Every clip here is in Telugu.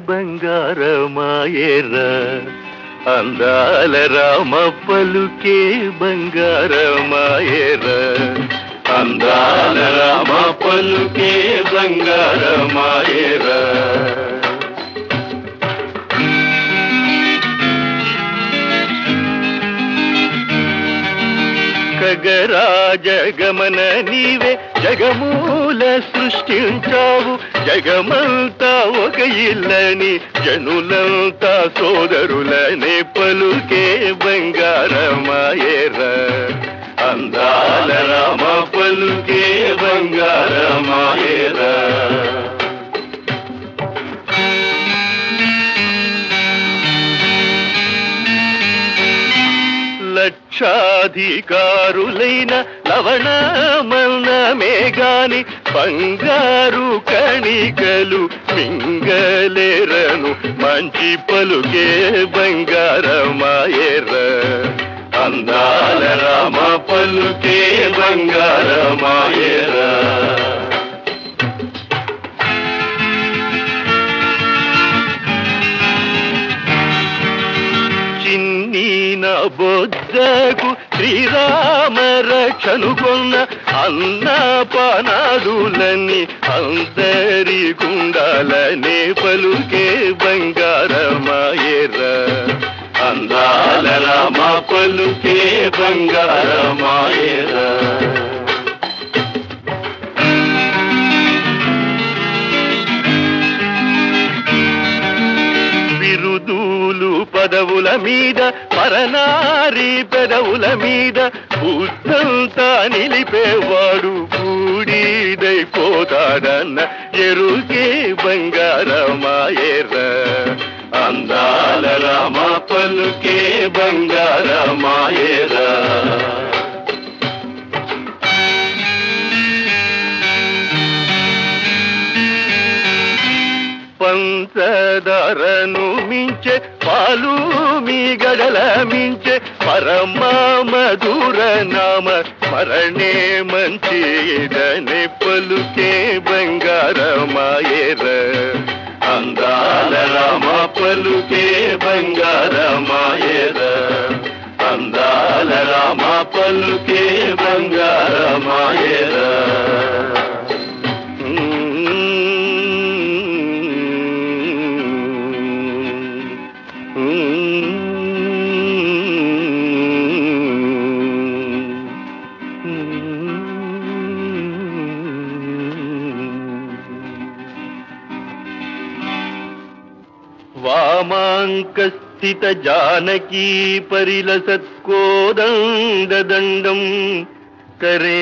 బంగారమాయేరా అందాల రామ పలుకే బంగారమాయేరా అందాల రామ పలుకే బంగారమాయేరా ఖగరాజగమన నీవే జగమూల సృష్టించావు జగమంతా ఒక ఇల్లని జనులంతా సోదరులనే పలుకే బంగారమాయేరా అందాల రామ పలుకే బంగారమాయేరా లక్షాధికారులైన లవణమన్నమే గాని బంగారు కణికలు మింగలేరను మంచి పలుకే బంగారమాయేర అందాల రామ పలుకే బంగారమాయేరా చిన్ని నా బొద్దకు శ్రీరామ రక్షనుకున్న అన్న పనాదులని అందరి గుండాలనే పలుకే బంగారమాయేర అందాల రామ పలుకే బంగారమాయేరా బిరుదూలు పదవుల మీద పరనారి పెదవుల మీద బుద్ధంతా నిలిపేవాడు బూడిదైపోతాడన్న ఎరుకే బంగారమాయేర అందాల రామ పలుకే బంగారమాయేరా పంచదారను మించే పాలు మీ గడల మించే పరమ మధుర నామ స్మరణే మంచిదనే పలుకే బంగారమాయేర అందాల రామ పలుకే బంగారమాయేర అందాల రామ పలుకే బంగారమాయేరా వామాంకస్థిత జానకీ పరిలసత్కోదండదండం కరే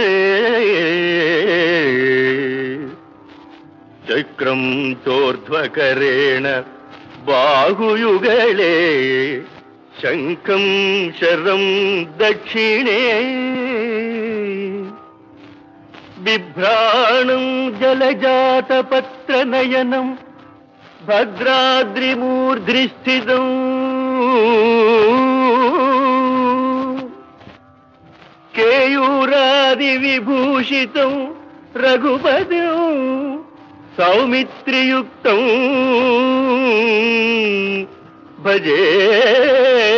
చక్రం చోర్ధ్వకరేణ బాహుయుగళే శంఖం శరం దక్షిణే బిభ్రాణం జలజాతపత్రనయనం భద్రాద్రిమూర్ధ్రిస్థితం కేయూరాది విభూషితం రఘుపదం సౌమిత్రియుక్తం భజే